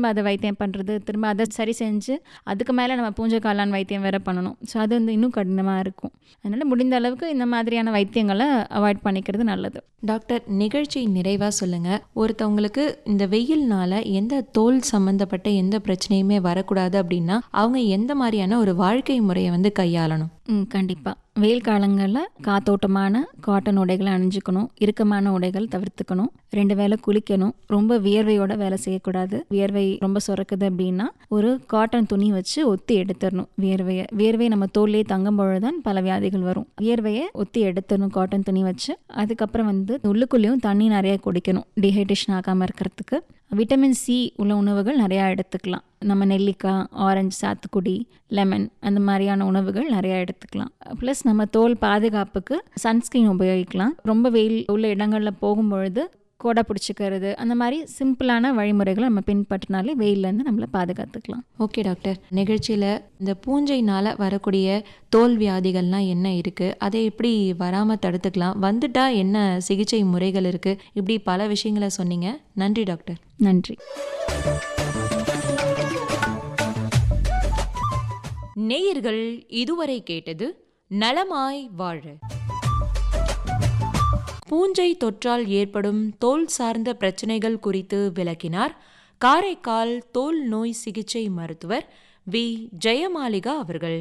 திரும்ப அதை வைத்தியம் பண்ணுறது திரும்ப அதை சரி செஞ்சு அதுக்கு மேலே நம்ம பூஞ்சை காளான் வைத்தியம் வேற பண்ணணும் ஸோ அது வந்து இன்னும் கடினமாக இருக்கும் அதனால் முடிந்த அளவுக்கு இந்த மாதிரியான வைத்தியங்களை அவாய்ட் பண்ணிக்கிறது நல்லது டாக்டர் நிகழ்ச்சி நிறைவாக சொல்லுங்கள் ஒருத்தவங்களுக்கு இந்த வெயில்னால எந்த தோல் சம்மந்தப்பட்ட எந்த பிரச்சனையுமே வரக்கூடாது அப்படின்னா அவங்க எந்த மாதிரியான ஒரு வாழ்க்கை முறையை வந்து கையாளணும் ம் கண்டிப்பாக வெயில் காலங்களில் காத்தோட்டமான காட்டன் உடைகளை அணிஞ்சுக்கணும் இறுக்கமான உடைகள் தவிர்த்துக்கணும் ரெண்டு வேளை குளிக்கணும் ரொம்ப வியர்வையோட வேலை செய்யக்கூடாது வியர்வை ரொம்ப சுரக்குது அப்படின்னா ஒரு காட்டன் துணி வச்சு ஒத்தி எடுத்துடணும் வியர்வையை வியர்வை நம்ம தோல்லே தங்கும் பொழுதுதான் பல வியாதிகள் வரும் வியர்வையை ஒத்தி எடுத்துடணும் காட்டன் துணி வச்சு அதுக்கப்புறம் வந்து உள்ளுக்குள்ளேயும் தண்ணி நிறைய குடிக்கணும் டீஹைட்ரேஷன் ஆகாமல் இருக்கிறதுக்கு விட்டமின் சி உள்ள உணவுகள் நிறையா எடுத்துக்கலாம் நம்ம நெல்லிக்காய் ஆரஞ்சு சாத்துக்குடி லெமன் அந்த மாதிரியான உணவுகள் நிறையா எடுத்துக்கலாம் ப்ளஸ் நம்ம தோல் பாதுகாப்புக்கு சன்ஸ்கிரீன் உபயோகிக்கலாம் ரொம்ப வெயில் உள்ள இடங்களில் போகும்பொழுது கோடை பிடிச்சிக்கிறது அந்த மாதிரி சிம்பிளான வழிமுறைகளை நம்ம பின்பற்றினாலே வெயிலேருந்து நம்மளை பாதுகாத்துக்கலாம் ஓகே டாக்டர் நிகழ்ச்சியில் இந்த பூஞ்சைனால் வரக்கூடிய தோல் வியாதிகள்லாம் என்ன இருக்குது அதை எப்படி வராமல் தடுத்துக்கலாம் வந்துட்டா என்ன சிகிச்சை முறைகள் இருக்குது இப்படி பல விஷயங்களை சொன்னீங்க நன்றி டாக்டர் நன்றி நேயர்கள் இதுவரை கேட்டது நலமாய் வாழ பூஞ்சை தொற்றால் ஏற்படும் தோல் சார்ந்த பிரச்சனைகள் குறித்து விளக்கினார் காரைக்கால் தோல் நோய் சிகிச்சை மருத்துவர் வி ஜெயமாலிகா அவர்கள்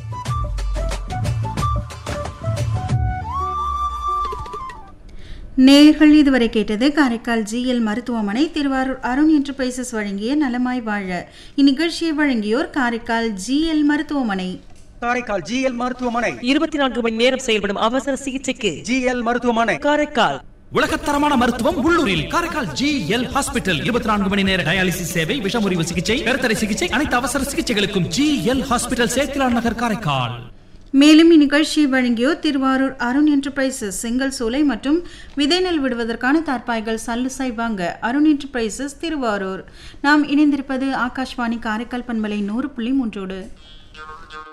நேயர்கள் இதுவரை கேட்டது காரைக்கால் ஜிஎல் மருத்துவமனை திருவாரூர் அருண் என்டர்பிரைசஸ் வழங்கிய நலமாய் வாழ இந்நிகழ்ச்சியை வழங்கியோர் காரைக்கால் ஜிஎல் மருத்துவமனை காரைக்கால் ஜிஎல் மருத்துவமனை இருபத்தி நான்கு மணி நேரம் செயல்படும் அவசர சிகிச்சைக்கு ஜிஎல் மருத்துவமனை காரைக்கால் உலகத்தரமான மருத்துவம் உள்ளூரில் காரைக்கால் ஜி எல் ஹாஸ்பிட்டல் இருபத்தி நான்கு மணி நேர டயாலிசிஸ் சேவை விஷமுறிவு சிகிச்சை கருத்தடை சிகிச்சை அனைத்து அவசர சிகிச்சைகளுக்கும் G L hospital Sethilan Nagar Karaikal மேலும் இந்நிகழ்ச்சியை வழங்கியோர் திருவாரூர் அருண் என்டர்பிரைசஸ் செங்கல் சூளை மற்றும் விதை நெல் விடுவதற்கான தார்ப்பாய்கள் சல்லுசாய் வாங்க அருண் என்டர்பிரைசஸ் திருவாரூர் நாம் இணைந்திருப்பது ஆகாஷ்வாணி காரைக்கால் பண்பலை நூறு புள்ளி மூன்றோடு